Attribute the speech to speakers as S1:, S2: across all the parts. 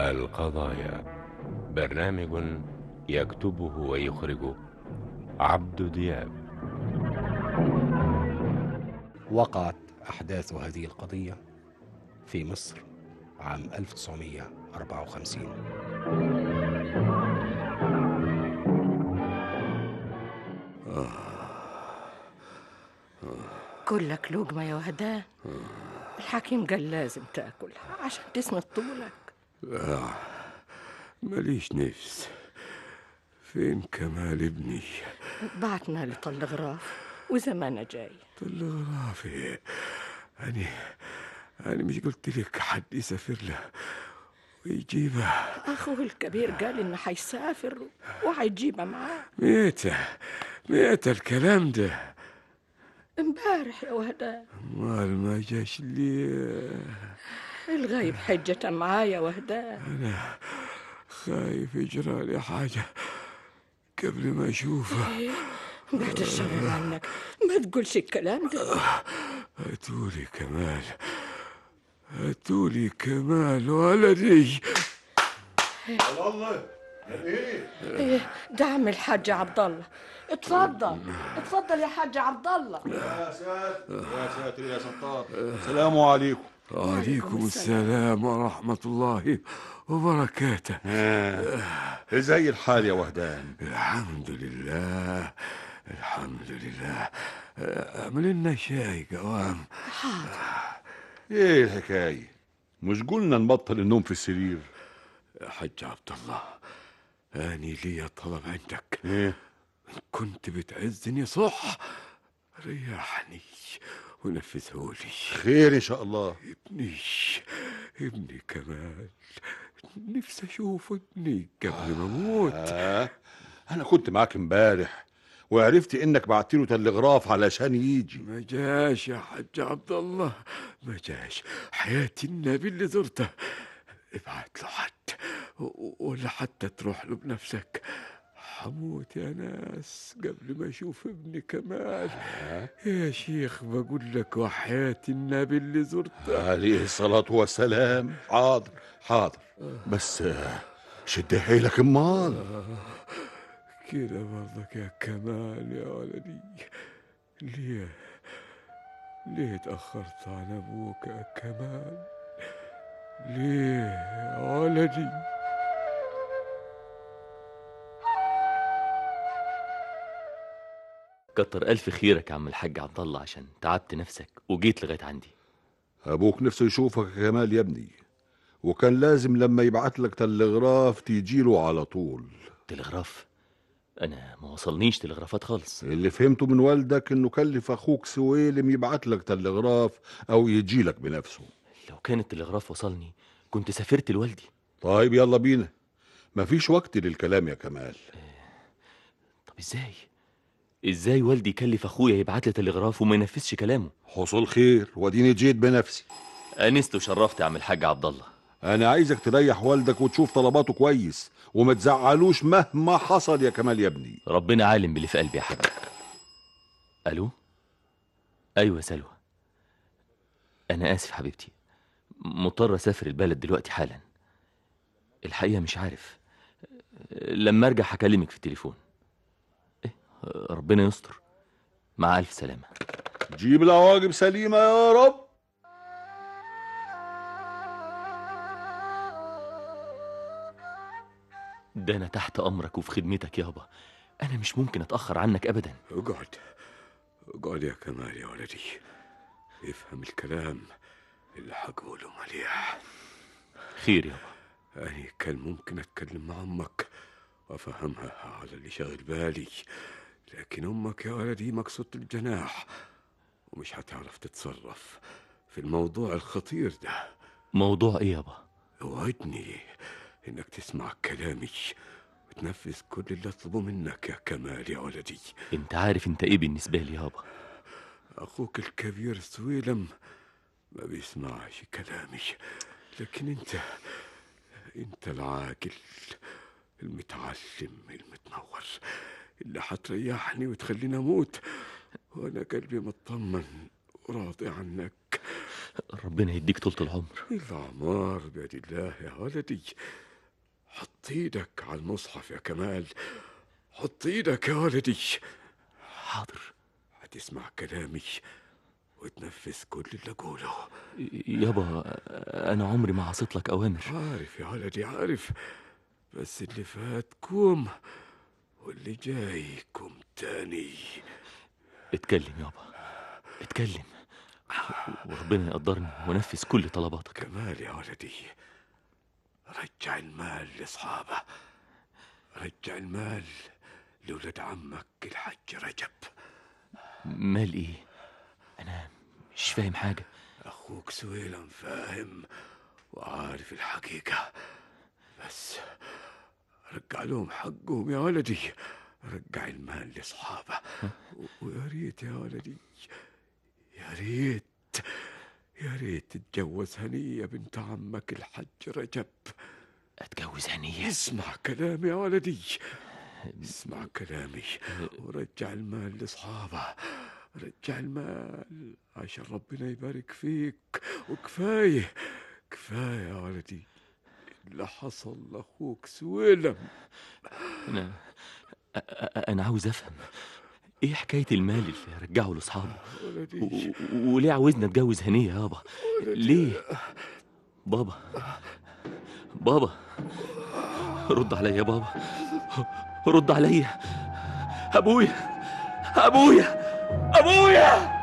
S1: القضايا برنامج يكتبه ويخرجه عبد دياب
S2: وقعت أحداث هذه القضية في مصر عام 1954
S3: كلك لقمة يا وهدان الحكيم قال لازم تاكلها عشان تسند طولك
S4: لا ماليش نفس فين كمال ابني
S3: بعتنا لطل غراف وزمانه جاي
S4: الغرافي أنا أنا مش قلت لك حد يسافر له ويجيبها
S3: أخوه الكبير قال إنه حيسافر وحيجيبها معاه
S4: ميتة ميتة الكلام ده
S3: امبارح يا وهدان
S4: مال ما جاش لي
S3: الغايب حجة معاه يا وهدان
S4: أنا خايف يجرى لي حاجة قبل ما أشوفه
S3: إيه بعد الشر عنك ما تقولش الكلام ده
S4: هاتولي كمال هاتولي كمال ولدي
S5: والله ايه
S3: إيه دعم الحاج عبد الله اتفضل اتفضل يا حاج عبد الله
S5: يا ساتر يا ساتر يا ستار السلام عليكم
S4: وعليكم السلام ورحمة الله وبركاته
S5: ازاي الحال يا وهدان
S4: الحمد لله الحمد لله اعمل لنا شاي قوام
S5: ايه الحكايه مش قلنا نبطل النوم في السرير
S4: حج عبد الله اني لي طلب عندك
S5: ايه
S4: كنت بتعزني صح ريحني ونفذهولي
S5: خير ان شاء الله
S4: ابني ابني كمال نفسي اشوف ابني قبل ما اموت
S5: آه. انا كنت معاك امبارح وعرفت انك بعت له تلغراف علشان يجي
S4: ما جاش يا حج عبد الله ما جاش حياة النبي اللي زرته ابعت له حد و- ولا حتى تروح له بنفسك حموت يا ناس قبل ما اشوف ابني كمال يا شيخ بقول لك وحياة النبي اللي زرته
S5: عليه الصلاة والسلام حاضر حاضر بس آه، شد حيلك امال
S4: كده برضك يا كمال يا ولدي ليه ليه تأخرت عن أبوك يا كمال ليه يا ولدي
S6: كتر ألف خيرك يا عم الحاج عبد الله عشان تعبت نفسك وجيت لغاية عندي
S5: ابوك نفسه يشوفك يا كمال يا ابني وكان لازم لما يبعت لك تلغراف تيجيله على طول
S6: تلغراف أنا ما وصلنيش تلغرافات خالص
S5: اللي فهمته من والدك انه كلف اخوك سويلم يبعت لك تلغراف او يجيلك بنفسه
S6: لو كان التلغراف وصلني كنت سافرت لوالدي
S5: طيب يلا بينا مفيش وقت للكلام يا كمال
S6: طب إزاي؟ إزاي والدي يكلف أخويا يبعت لي تلغراف وما ينفذش كلامه؟
S5: حصول خير واديني جيت بنفسي
S6: أنست وشرفت يا عم الحاج عبد الله
S5: انا عايزك تريح والدك وتشوف طلباته كويس وما تزعلوش مهما حصل يا كمال يا ابني
S6: ربنا عالم باللي في قلبي يا حاج ألو؟ أيوة يا سلوى أنا آسف حبيبتي مضطر أسافر البلد دلوقتي حالا الحقيقة مش عارف لما أرجع هكلمك في التليفون إيه ربنا يستر مع ألف سلامة
S5: جيب العواقب سليمة يا رب
S6: ده أنا تحت أمرك وفي خدمتك يابا أنا مش ممكن أتأخر عنك أبدا
S4: اقعد اقعد يا كمال يا ولدي افهم الكلام اللي حقوله مليح
S6: خير يابا
S4: أنا كان ممكن أتكلم مع أمك وأفهمها على اللي شاغل بالي لكن أمك يا ولدي مقصود الجناح ومش هتعرف تتصرف في الموضوع الخطير ده
S6: موضوع إيه يابا
S4: وعدني إنك تسمع كلامي وتنفذ كل اللي أطلبه منك يا كمال يا ولدي
S6: أنت عارف أنت إيه بالنسبة لي يابا
S4: أخوك الكبير سويلم ما بيسمعش كلامي لكن أنت أنت العاقل المتعلم المتنور اللي حتريحني وتخليني أموت وأنا قلبي مطمن وراضي عنك
S6: ربنا يديك طولة العمر
S4: الأعمار بيد الله يا ولدي حط ايدك على المصحف يا كمال حط ايدك يا ولدي
S6: حاضر
S4: هتسمع كلامي وتنفذ كل اللي أقوله
S6: يابا أنا عمري ما عصيت لك أوامر
S4: عارف يا ولدي عارف بس اللي فات كوم واللي جاي كوم تاني
S6: اتكلم يابا اتكلم وربنا يقدرني ونفذ كل طلباتك
S4: كمال يا ولدي رجع المال لأصحابه رجع المال لولد عمك الحج رجب
S6: مال إيه أنا مش فاهم حاجة
S4: أخوك سويلم فاهم وعارف الحقيقة بس رجع لهم حقهم يا ولدي رجع المال لأصحابه و- ويا ريت يا ولدي يا ريت يا ريت تتجوز هنية بنت عمك الحج رجب
S6: أتجوز هنية
S4: اسمع كلامي يا ولدي اسمع كلامي ورجع المال لأصحابه رجع المال عشان ربنا يبارك فيك وكفاية كفاية يا ولدي اللي حصل لأخوك سويلم
S6: أنا أ- أ- أنا عاوز أفهم إيه حكاية المال اللي رجعه لأصحابه
S4: ولدي
S6: و- و- وليه عاوزني أتجوز هنية يابا ليه بابا بابا رد عليا يا بابا رد عليا أبويا أبويا أبويا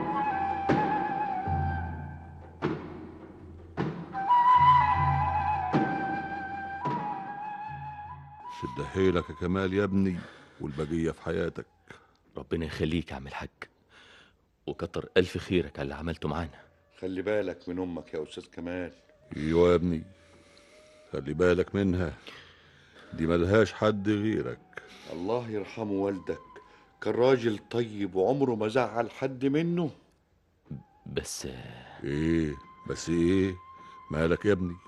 S5: شد حيلك يا كمال يا ابني والبقية في حياتك
S6: ربنا يخليك يا عم الحاج وكتر ألف خيرك على اللي عملته معانا
S7: خلي بالك من امك يا استاذ كمال
S5: ايوه يا ابني خلي بالك منها دي ملهاش حد غيرك
S7: الله يرحمه والدك كان راجل طيب وعمره ما زعل حد منه
S6: بس آه،
S5: ايه بس ايه مالك يا ابني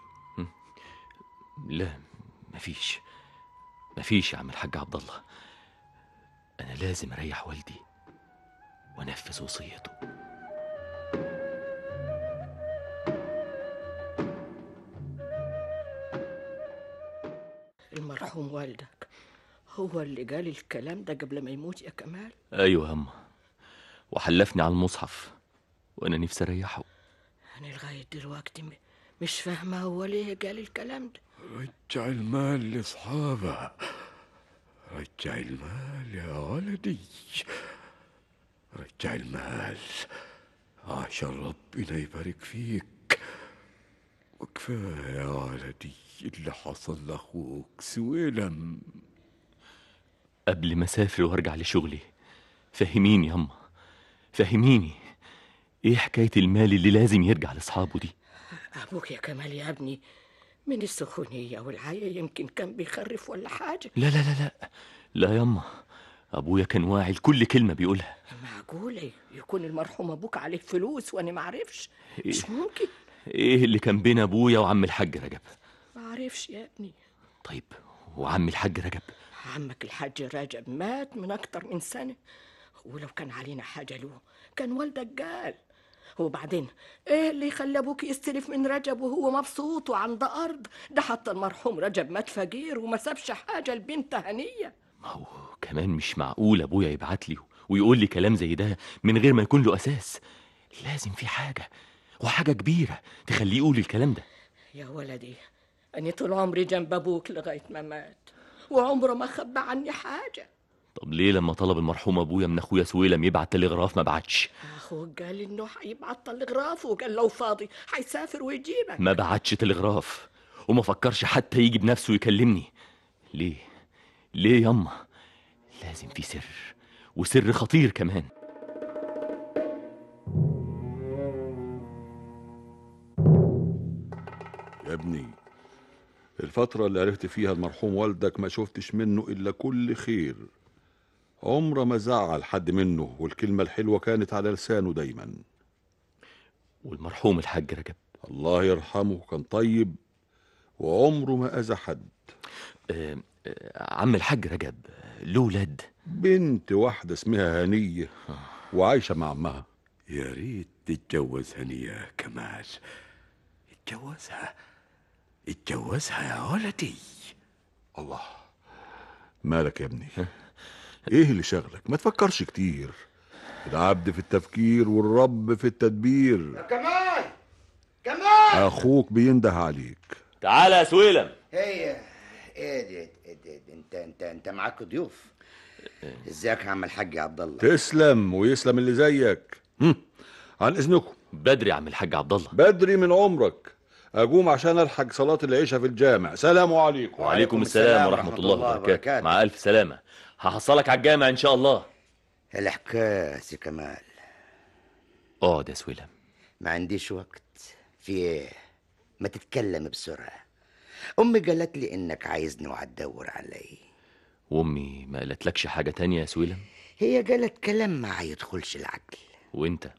S6: لا مفيش مفيش يا عم الحاج عبد الله أنا لازم أريح والدي وأنفذ وصيته
S3: المرحوم والدك هو اللي قال الكلام ده قبل ما يموت يا كمال
S6: أيوة يما وحلفني على المصحف وأنا نفسي أريحه
S3: أنا لغاية دلوقتي م- مش فاهمة هو ليه قال الكلام ده
S4: رجع المال لأصحابه رجع المال يا ولدي رجع المال عشان ربنا يبارك فيك وكفاية يا ولدي اللي حصل لأخوك سويلم
S6: قبل ما أسافر وأرجع لشغلي فهميني يما فهميني إيه حكاية المال اللي لازم يرجع لأصحابه دي
S3: أبوك يا كمال يا ابني من السخونية والعيا يمكن كان بيخرف ولا حاجة
S6: لا لا لا لا لا يما أبويا كان واعي لكل كلمة بيقولها
S3: معقولة يكون المرحوم أبوك عليه فلوس وأنا معرفش مش ممكن
S6: إيه اللي كان بين أبويا وعم الحاج رجب
S3: معرفش يا ابني
S6: طيب وعم الحاج رجب
S3: عمك الحاج راجب مات من أكتر من سنة ولو كان علينا حاجة له كان والدك قال وبعدين ايه اللي خلى ابوك يستلف من رجب وهو مبسوط وعنده ارض ده حتى المرحوم رجب مات فقير وما سابش حاجه لبنت هنيه
S6: ما هو كمان مش معقول أبويا يبعت لي ويقول لي كلام زي ده من غير ما يكون له أساس لازم في حاجة وحاجة كبيرة تخليه يقول الكلام ده
S3: يا ولدي أنا طول عمري جنب أبوك لغاية ما مات وعمره ما خبى عني حاجة
S6: طب ليه لما طلب المرحوم أبويا من أخويا سويلم يبعت تلغراف ما بعتش
S3: أخوك قال إنه حيبعت تلغراف وقال لو فاضي حيسافر ويجيبك
S6: ما بعتش تلغراف وما فكرش حتى يجي بنفسه يكلمني ليه ليه يما لازم في سر وسر خطير كمان
S5: يا ابني الفترة اللي عرفت فيها المرحوم والدك ما شفتش منه إلا كل خير عمره ما زعل حد منه والكلمة الحلوة كانت على لسانه دايما
S6: والمرحوم الحاج رجب
S5: الله يرحمه كان طيب وعمره ما أذى حد
S6: آه، آه، عم الحاج رجب له ولاد
S5: بنت واحدة اسمها هنية وعايشة مع عمها
S4: يا ريت تتجوز هنية كمال اتجوزها اتجوزها يا ولدي
S5: الله مالك يا ابني ايه اللي شغلك ما تفكرش كتير العبد في التفكير والرب في التدبير
S8: كمال كمال
S5: اخوك بينده عليك
S6: تعالى يا سويلم
S8: هي ايه دي إيه دي دي انت انت انت معاك ضيوف ازيك يا عم الحاج عبد الله
S5: تسلم ويسلم اللي زيك هم. عن اذنكم
S6: بدري يا عم الحاج عبد الله
S5: بدري من عمرك اقوم عشان الحق صلاة العشاء في الجامع سلام عليكم
S6: وعليكم السلام ورحمة الله وبركاته مع ألف سلامة هحصلك على الجامع إن شاء الله
S8: الحكايه سي كمال
S6: اقعد يا سويلم
S8: ما عنديش وقت في ايه ما تتكلم بسرعه امي قالت لي انك عايزني وهتدور علي
S6: وأمي ما قالتلكش حاجة تانية يا سويلم
S8: هي قالت كلام ما يدخلش العقل
S6: وأنت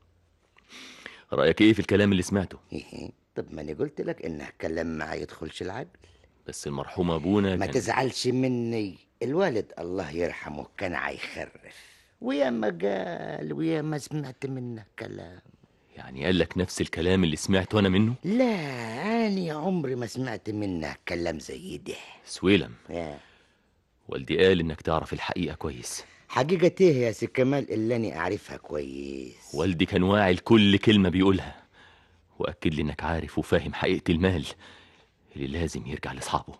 S6: رأيك إيه في الكلام اللي سمعته
S8: إيه؟ طب ما انا قلت لك انه كلام ما يدخلش العقل
S6: بس المرحوم أبونا
S8: ما
S6: كان
S8: تزعلش مني الوالد الله يرحمه كان عيخرف ويا ما قال ويا ما سمعت منه كلام
S6: يعني قال لك نفس الكلام اللي سمعته أنا منه
S8: لا أنا عمري ما سمعت منه كلام زي ده
S6: سويلم
S8: يا.
S6: والدي قال إنك تعرف الحقيقة كويس
S8: حقيقة ايه يا سي كمال اللي أنا أعرفها كويس
S6: والدي كان واعي لكل كلمة بيقولها وأكد لي إنك عارف وفاهم حقيقة المال اللي لازم يرجع لأصحابه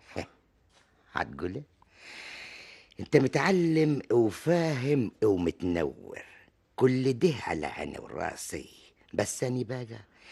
S8: هتقول إيه؟ انت متعلم وفاهم ومتنور كل ده على عيني وراسي بس أنا بقى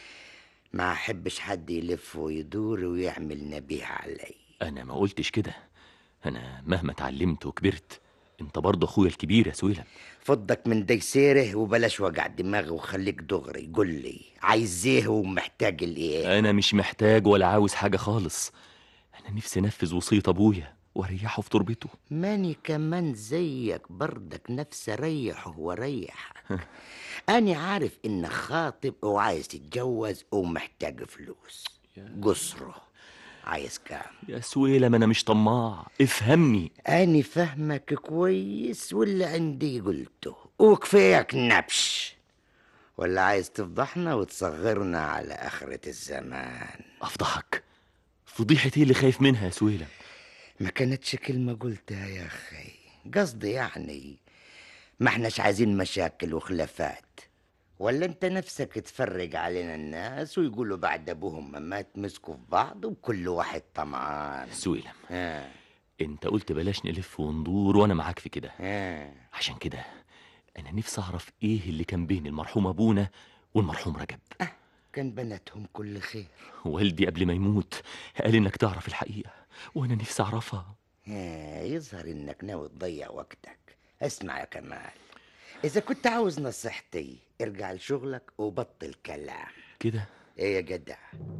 S8: ما أحبش حد يلف ويدور ويعمل نبيه علي
S6: أنا ما قلتش كده أنا مهما اتعلمت وكبرت أنت برضه أخويا الكبير يا سويلم
S8: فضك من ديسيره وبلاش وجع دماغ وخليك دغري قول لي عايز ايه ومحتاج الايه
S6: أنا مش محتاج ولا عاوز حاجة خالص أنا نفسي أنفذ وصية أبويا وأريحه في تربته
S8: ماني كمان زيك بردك نفسي اريحه واريحك انا عارف انك خاطب وعايز تتجوز ومحتاج فلوس قصره عايز كام
S6: يا سويلم أنا مش طماع افهمني
S8: أنا فهمك كويس واللي عندي قلته وكفايك نبش ولا عايز تفضحنا وتصغرنا على آخرة الزمان
S6: أفضحك فضيحة إيه اللي خايف منها يا سويلم
S8: ما كانتش كلمة قلتها يا أخي قصدي يعني ما احناش عايزين مشاكل وخلافات ولا انت نفسك تفرج علينا الناس ويقولوا بعد ابوهم ما مات مسكوا في بعض وكل واحد طمعان
S6: سويلم
S8: ها
S6: أنت قلت بلاش نلف وندور وأنا معاك في كده
S8: ها
S6: عشان كده أنا نفسي أعرف إيه اللي كان بين المرحوم أبونا والمرحوم رجب
S8: كان بناتهم كل خير
S6: والدي قبل ما يموت قال إنك تعرف الحقيقة وأنا نفسي أعرفها
S8: ها يظهر انك ناوي تضيع وقتك اسمع يا كمال اذا كنت عاوز نصيحتي ارجع لشغلك وبطل كلام
S6: كده
S8: ايه يا جدع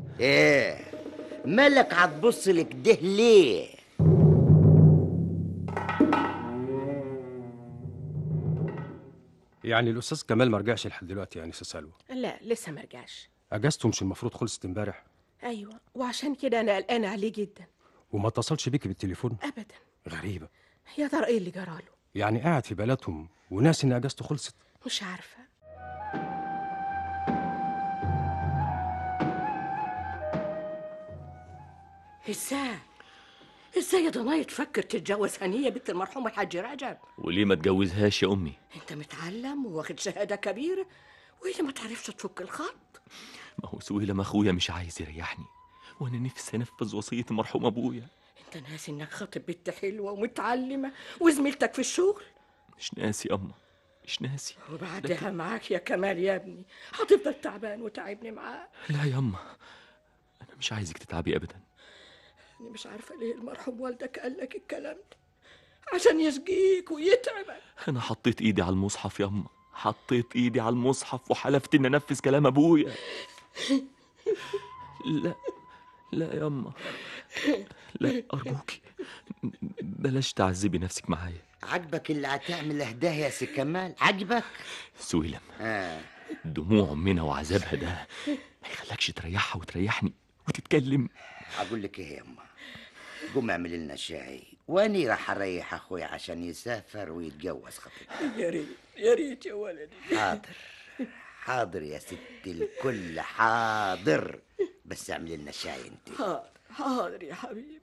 S8: ايه مالك هتبص لك ده ليه
S2: يعني الاستاذ كمال ما رجعش لحد دلوقتي يعني استاذ سلوى
S3: لا لسه ما رجعش
S2: اجازته مش المفروض خلصت امبارح
S3: ايوه وعشان كده انا قلقانه عليه جدا
S2: وما اتصلش بيكي بالتليفون
S3: ابدا
S2: غريبه
S3: يا ترى ايه اللي جراله
S2: يعني قاعد في بلدهم وناس ان اجازته خلصت
S3: مش عارفه ازاي ازاي يا ضنايا تفكر تتجوز هنيه بنت المرحوم الحاج رجب
S6: وليه ما تجوزهاش يا أمي
S3: انت متعلم وواخد شهاده كبيره وهي ما تعرفش تفك الخط
S6: ما هو سويلم أخويا مش عايز يريحني وأنا نفسي أنفذ وصية المرحوم أبويا
S3: انت ناسي انك خاطب بنت حلوه ومتعلمه وزميلتك في الشغل
S6: مش ناسي أما مش ناسي
S3: وبعدها معاك يا كمال يا ابني هتفضل تعبان وتعبني معاك
S6: لا يا أما أنا مش عايزك تتعبي أبدا
S3: انا مش عارفه ليه المرحوم والدك قال لك الكلام ده عشان يسقيك ويتعبك
S6: أنا حطيت إيدي على المصحف يا أما حطيت إيدي على المصحف وحلفت إن أنفذ كلام أبويا لا لا يا أما لا أرجوكي بلاش تعذبي نفسك معايا
S8: عجبك اللي هتعمل اهداه يا سي كمال عجبك
S6: سويلم
S8: آه.
S6: دموع أمنا وعذابها ده ما يخلكش تريحها وتريحني وتتكلم
S8: اقول لك ايه يا اما قوم اعمل لنا شاي واني راح اريح اخوي عشان يسافر ويتجوز خطيبتي
S3: يا ريت يا ريت يا ولدي
S8: حاضر حاضر يا ست الكل حاضر بس اعمل لنا شاي انت
S3: حاضر حاضر يا حبيبي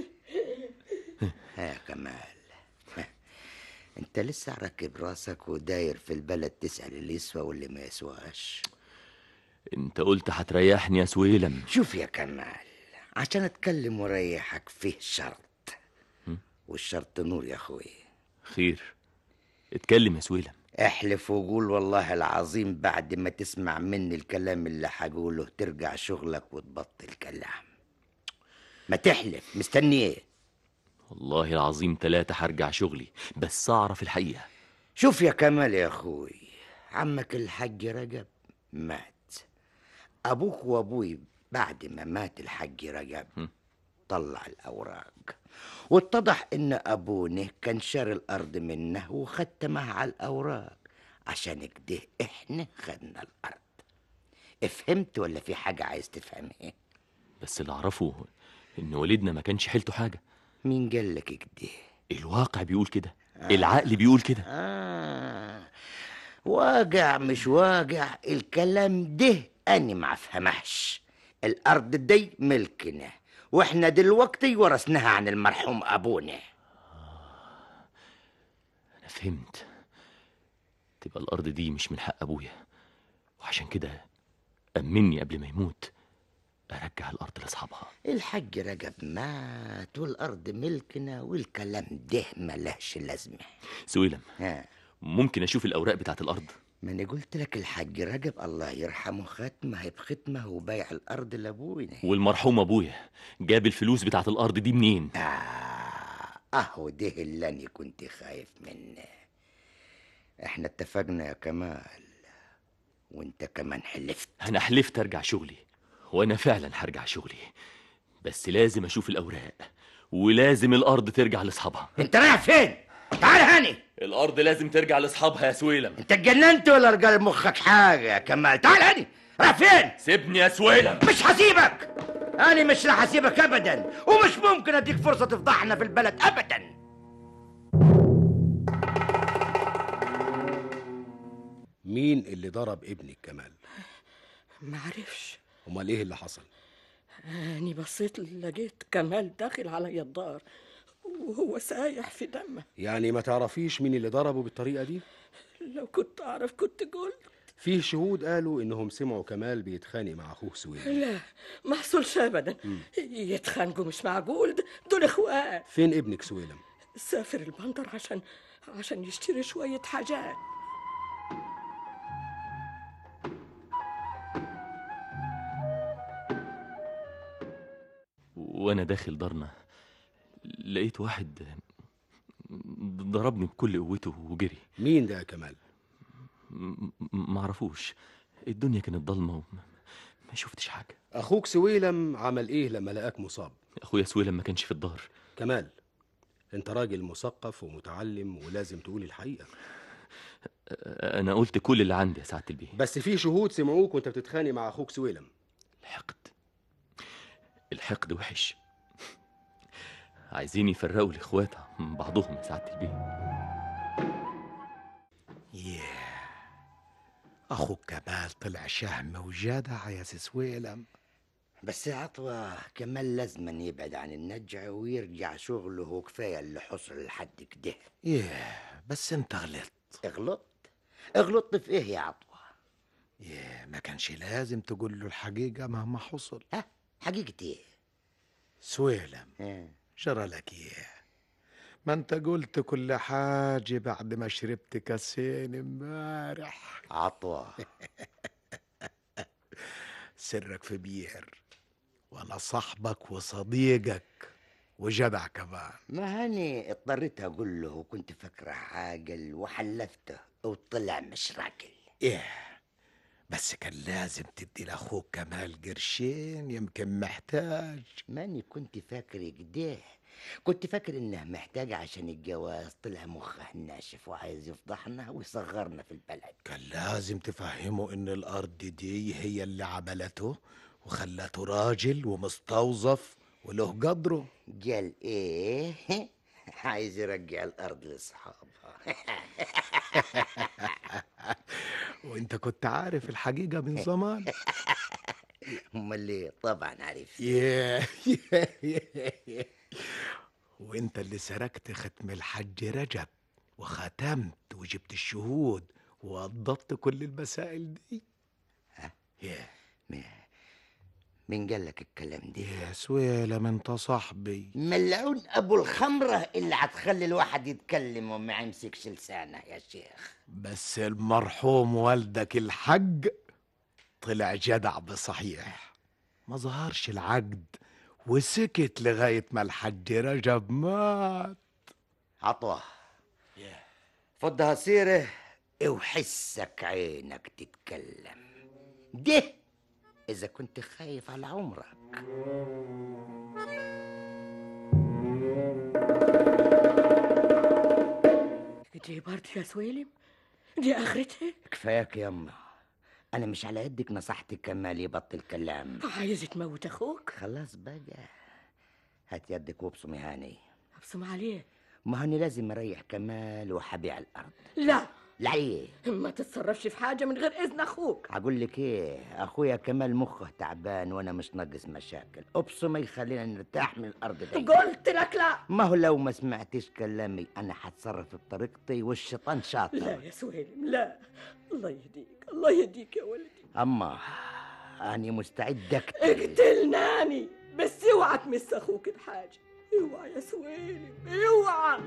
S8: ها يا كمال انت لسه راكب راسك وداير في البلد تسأل اللي يسوى واللي ما يسواش
S6: انت قلت هتريحني يا سويلم
S8: شوف يا كمال عشان اتكلم وريحك فيه شرط والشرط نور يا اخوي
S6: خير اتكلم يا سويلم
S8: احلف وقول والله العظيم بعد ما تسمع مني الكلام اللي حقوله ترجع شغلك وتبطل كلام ما تحلف مستني ايه
S6: والله العظيم تلاتة هرجع شغلي بس اعرف الحقيقة
S8: شوف يا كمال يا اخوي عمك الحاج رجب مات ابوك وابوي بعد ما مات الحاج رجب طلع الاوراق واتضح ان ابونا كان شاري الارض منه وختمها على الاوراق عشان كده احنا خدنا الارض فهمت ولا في حاجه عايز تفهمها
S6: بس اللي اعرفه ان والدنا ما كانش حيلته حاجة
S8: مين قال لك كده
S6: الواقع بيقول كده العقل بيقول كده
S8: آه. واقع مش واقع الكلام ده أنا ما أفهمهش الأرض دي ملكنا وإحنا دلوقتي ورثناها عن المرحوم أبونا
S6: انا فهمت تبقى الارض دي مش من حق ابويا وعشان كده امني قبل ما يموت ارجع الارض لاصحابها
S8: الحاج رجب مات والأرض ملكنا والكلام ده ملهش لازمة
S6: سويلم
S8: ها
S6: ممكن اشوف الاوراق بتاعت الارض
S8: ما أنا قلت لك الحاج رجب الله يرحمه ختمة هي بختمة وبيع الأرض لأبونا
S6: والمرحوم ابويا جاب الفلوس بتاعت الارض دي منين
S8: آه أهو ده اللي أنا كنت خايف منه إحنا اتفقنا يا كمال وأنت كمان حلفت
S6: انا حلفت ارجع شغلي وانا فعلا هرجع شغلي بس لازم اشوف الاوراق ولازم الارض ترجع لاصحابها
S8: أنت رايح فين؟ تعال هاني
S6: الارض لازم ترجع لاصحابها يا سويلم
S8: أنت اتجننت ولا رجال مخك حاجة يا كمال تعال هاني رايح فين؟
S6: سيبني يا سويلم
S8: مش هسيبك أنا مش راح أسيبك أبدا ومش ممكن أديك فرصة تفضحنا في البلد أبدا
S2: مين اللي ضرب ابنك كمال
S3: معرفش
S2: امال ايه اللي حصل
S3: أني بصيت لقيت كمال داخل علي الدار وهو سايح في دمه
S2: يعني ما تعرفيش مين اللي ضربه بالطريقه دي
S3: لو كنت أعرف كنت قلت
S2: فيه شهود قالوا انهم سمعوا كمال بيتخانق مع اخوه سويلم
S3: لا ما حصلش أبدا يتخانقوا مش معقول دول إخوات
S2: فين ابنك سويلم
S3: سافر البندر عشان عشان يشتري شوية حاجات
S6: وانا داخل دارنا لقيت واحد ضربني بكل قوته وجري
S2: مين ده يا كمال
S6: م- م- معرفوش الدنيا كانت ضلمه وما ما شفتش حاجه
S2: اخوك سويلم عمل ايه لما لقاك مصاب
S6: اخويا سويلم ما كانش في الدار
S2: كمال انت راجل مثقف ومتعلم ولازم تقول الحقيقه
S6: انا قلت كل اللي عندي يا سعاده البيه
S2: بس في شهود سمعوك وانت بتتخانق مع اخوك سويلم
S6: الحقد الحقد وحش عايزين يفرقوا الاخوات من بعضهم يا سعاده البيه
S9: ياه اخوك كمال طلع شهم وجدع يا سي سويلم
S8: بس يا عطوة كمال لازما يبعد عن النجع ويرجع شغله وكفاية اللي حصل لحد كده
S9: ياه بس انت غلطت
S8: اغلط اغلطت في ايه يا عطوة
S9: ياه ما كانش لازم تقول له الحقيقة مهما حصل
S8: ها حقيقة ايه
S9: سويلم
S8: ها.
S9: جرى لك ايه ما انت قلت كل حاجة بعد ما شربت كاسين امبارح
S8: عطوة
S9: سرك في بير وانا صاحبك وصديقك وجدع كمان
S8: ما هاني اضطريت اقول له وكنت فكره عاقل وحلفته وطلع مش راجل
S9: ايه بس كان لازم تدي لاخوك كمال قرشين يمكن محتاج
S8: ماني كنت فاكر كده كنت فاكر انه محتاج عشان الجواز طلع مخه ناشف وعايز يفضحنا ويصغرنا في البلد
S9: كان لازم تفهمه ان الارض دي هي اللي عملته وخلته راجل ومستوظف وله قدره
S8: قال ايه عايز يرجع الارض لاصحابها
S9: وانت كنت عارف الحقيقة من زمان
S8: امال ايه طبعا عارف
S9: ياه وانت اللي سرقت ختم الحج رجب وختمت وجبت الشهود ووضبت كل المسائل دي
S8: ها؟
S9: ياه
S8: مين قال لك الكلام ده
S9: يا سويلم انت صاحبي
S8: ملعون ابو الخمره اللي هتخلي الواحد يتكلم وما يمسكش لسانه يا شيخ
S9: بس المرحوم والدك الحج طلع جدع بصحيح ما ظهرش العقد وسكت لغاية ما الحج رجب مات
S8: عطوه فضها سيره وحسك عينك تتكلم ده اذا كنت خايف على عمرك
S3: دي برضه يا سويلم دي اخرتها
S8: كفاياك يما انا مش على يدك نصحت كمال يبطل كلام
S3: عايز تموت اخوك
S8: خلاص بقى هات يدك وابصمي هاني
S3: ابصم عليه
S8: ما هاني لازم اريح كمال وحبيع الارض
S3: لا
S8: لا ايه
S3: ما تتصرفش في حاجه من غير اذن اخوك
S8: هقول لك ايه اخويا كمال مخه تعبان وانا مش ناقص مشاكل ابصمي خلينا نرتاح من الارض دي
S3: قلت لك لا
S8: ما هو لو ما سمعتش كلامي انا حتصرف بطريقتي والشيطان
S3: لا
S8: شاطر
S3: يا سويلم لا الله يهديك الله يهديك يا ولدي
S8: اما انا مستعد اقتل
S3: اقتلناني بس اوعى تمس اخوك بحاجه اوعى يا سويلم اوعى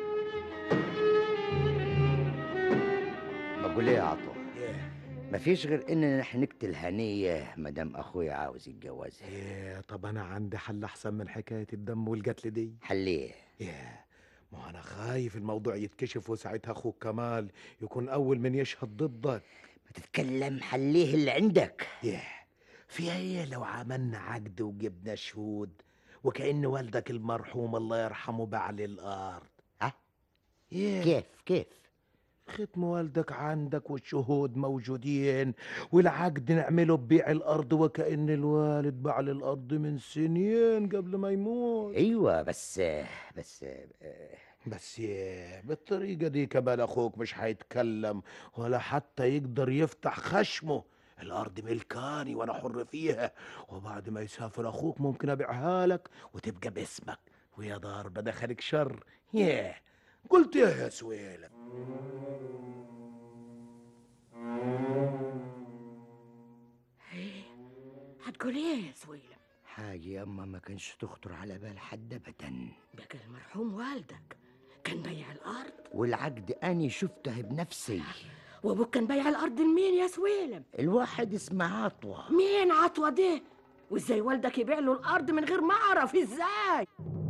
S8: بقول ايه يا عطو مفيش غير اننا نحن نقتل هنيه مدام اخويا عاوز يتجوزها
S9: ياه طب انا عندي حل احسن من حكاية الدم والقتل دي
S8: حليه
S9: ياه ما انا خايف الموضوع يتكشف وساعتها اخوك كمال يكون اول من يشهد ضدك
S8: ما تتكلم حليه اللي عندك
S9: ياه في ايه لو عملنا عقد وجبنا شهود وكأن والدك المرحوم الله يرحمه باع للارض
S8: ها؟
S9: ياه
S8: كيف كيف
S9: ختم والدك عندك والشهود موجودين والعقد نعمله ببيع الأرض وكأن الوالد باع للأرض من سنين قبل ما يموت
S8: ايوه بس بس
S9: بس ياه بالطريقة دي كمال أخوك مش هيتكلم ولا حتى يقدر يفتح خشمه الأرض ملكاني وأنا حر فيها وبعد ما يسافر أخوك ممكن أبيعها لك وتبقى باسمك ويا دار بدخلك شر ياه قلت يا يا سويلم
S3: ايه هتقول ايه يا سويلم
S8: حاجه يا اما ما كانش تخطر على بال حد ابدا
S3: بقى المرحوم والدك كان بيع الارض
S8: والعقد اني شفته بنفسي
S3: وابوك كان بيع الارض لمين يا سويلم
S8: الواحد اسمه عطوه
S3: مين عطوه ده وازاي والدك يبيع له الارض من غير ما اعرف ازاي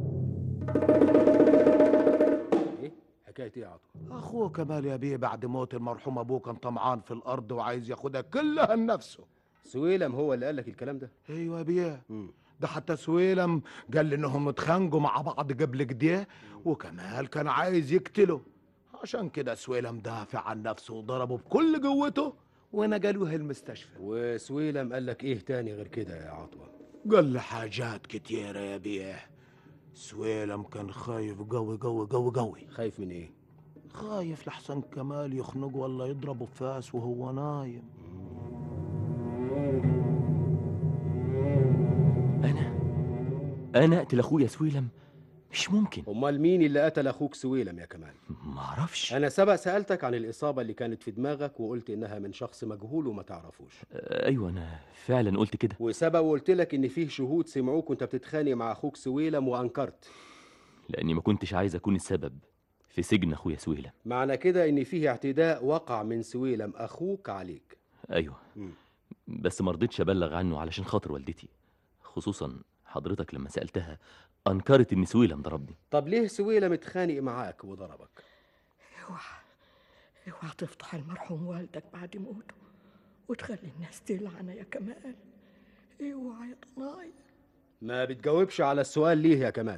S2: ايه حكايه ايه يا عطوه
S9: أخوه كمال يا بيه بعد موت المرحوم أبوه كان طمعان في الأرض وعايز ياخدها كلها لنفسه
S2: سويلم هو اللي قال لك الكلام ده
S9: أيوة يا بيه
S2: مم.
S9: ده حتى سويلم قال لي إنهم اتخانقوا مع بعض قبل كده وكمال كان عايز يقتله عشان كده سويلم دافع عن نفسه وضربه بكل قوته ونقلوه المستشفى
S2: وسويلم قال لك ايه تاني غير كده يا عطوه
S9: قال لي حاجات كتيرة يا بيه سويلم كان خايف قوي قوي قوي قوي
S2: خايف من ايه
S9: خايف لحسن كمال يخنقه ولا يضربه بفاس وهو نايم
S6: انا انا اقتل اخويا سويلم مش ممكن
S2: امال مين اللي قتل اخوك سويلم يا كمال
S6: ما اعرفش
S2: انا سبق سالتك عن الاصابه اللي كانت في دماغك وقلت انها من شخص مجهول وما تعرفوش
S6: آه، ايوه انا فعلا قلت كده
S2: وسبق وقلت لك ان فيه شهود سمعوك وانت بتتخانق مع اخوك سويلم وانكرت
S6: لاني ما كنتش عايز اكون السبب في سجن اخويا سويلم
S2: معنى كده ان فيه اعتداء وقع من سويلم اخوك عليك
S6: ايوه
S2: مم.
S6: بس ما رضيتش ابلغ عنه علشان خاطر والدتي خصوصا حضرتك لما سالتها انكرت ان سويلم ضربني
S2: طب ليه سويلم اتخانق معاك وضربك
S3: اوعى اوعى تفضح المرحوم والدك بعد موته وتخلي الناس تلعنه يا كمال اوعى يا ضنايا
S2: ما بتجاوبش على السؤال ليه يا كمال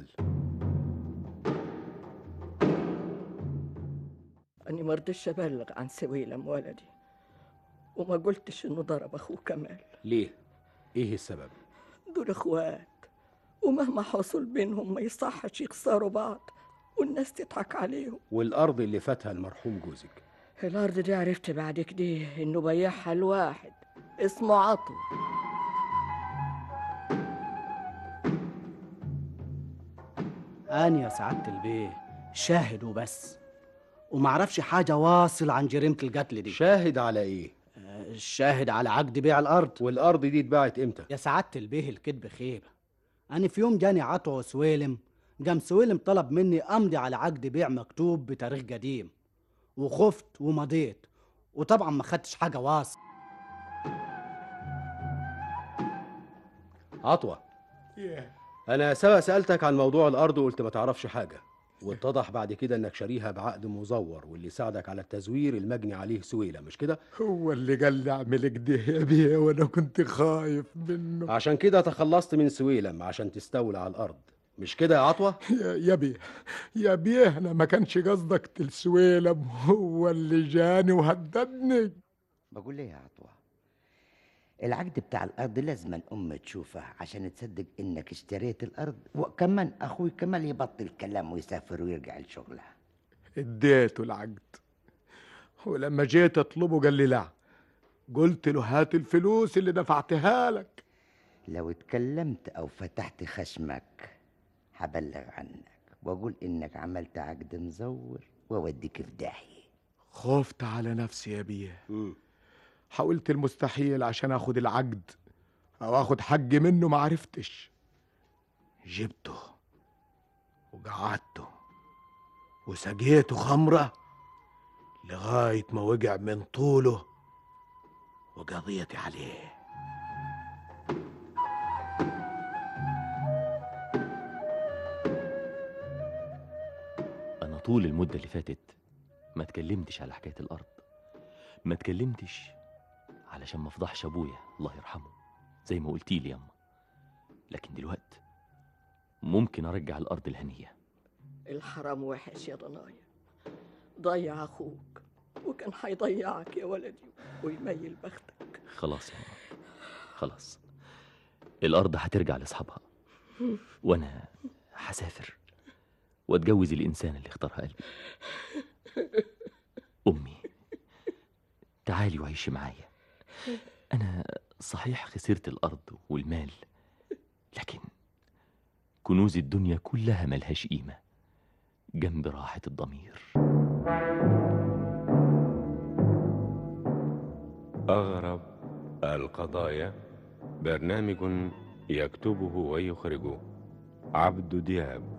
S3: أني ما رضيتش أبلغ عن سويلم ولدي وما قلتش إنه ضرب أخوه كمال
S2: ليه ايه السبب
S3: دول إخوات ومهما حصل بينهم ما يصحش يخسروا بعض والناس تضحك عليهم
S2: والارض اللي فاتها المرحوم جوزك
S3: الأرض دي عرفت بعد كده إنه بيعها لواحد اسمه عطو
S10: أنا يا سعادة البيه شاهد وبس ومعرفش حاجة واصل عن جريمة القتل دي
S2: شاهد على ايه
S10: آه، شاهد على عقد بيع الأرض
S2: والارض دي اتباعت امتى
S10: يا سعادة البيه الكذب خيبة أنا في يوم جاني عطوة وسويلم قام سويلم طلب مني أمضي على عقد بيع مكتوب بتاريخ قديم وخفت ومضيت وطبعا ما خدتش حاجة واصل
S2: عطوة انا سبق سألتك عن موضوع الارض وقلت ما تعرفش حاجة واتضح بعد كده انك شاريها بعقد مزور واللي ساعدك على التزوير المجني عليه سويلة مش كده
S4: هو اللي قال لي اعمل كده يا بيه وانا كنت خايف منه
S2: عشان كده تخلصت من سويلم عشان تستولى على الارض مش كده يا عطوة
S4: يا يا بيه يا بيه انا ما كانش قصدك تلسويلم هو اللي جاني وهددني
S8: بقول ايه يا عطوة العقد بتاع الأرض لازم أم تشوفه عشان تصدق إنك اشتريت الأرض وكمان أخوي كمال يبطل كلام ويسافر ويرجع لشغله
S4: اديته العقد ولما جيت اطلبه قال لي لا قلت له هات الفلوس اللي دفعتها لك
S8: لو اتكلمت أو فتحت خشمك هبلغ عنك وأقول إنك عملت عقد مزور وأوديك في داهية
S4: خفت على نفسي يا بيه حاولت المستحيل عشان اخد العقد او اخد حق منه ما عرفتش جبته وقعدته وسقيته خمرة لغاية ما وقع من طوله وقضيتي عليه
S6: أنا طول المدة اللي فاتت ما اتكلمتش على حكاية الأرض ما اتكلمتش علشان ما افضحش أبويا الله يرحمه زي ما قلتي لي ياما لكن دلوقتي ممكن أرجع الأرض الهنية
S3: الحرام وحش يا ضنايا ضيع أخوك وكان هيضيعك يا ولدي ويميل بختك
S6: خلاص يا ماما خلاص الأرض هترجع لأصحابها وأنا هسافر وأتجوز الإنسان اللي اختارها قلبي أمي تعالي وعيشي معايا أنا صحيح خسرت الأرض والمال لكن كنوز الدنيا كلها ملهاش قيمة جنب راحة الضمير
S1: أغرب القضايا برنامج يكتبه ويخرجه عبد دياب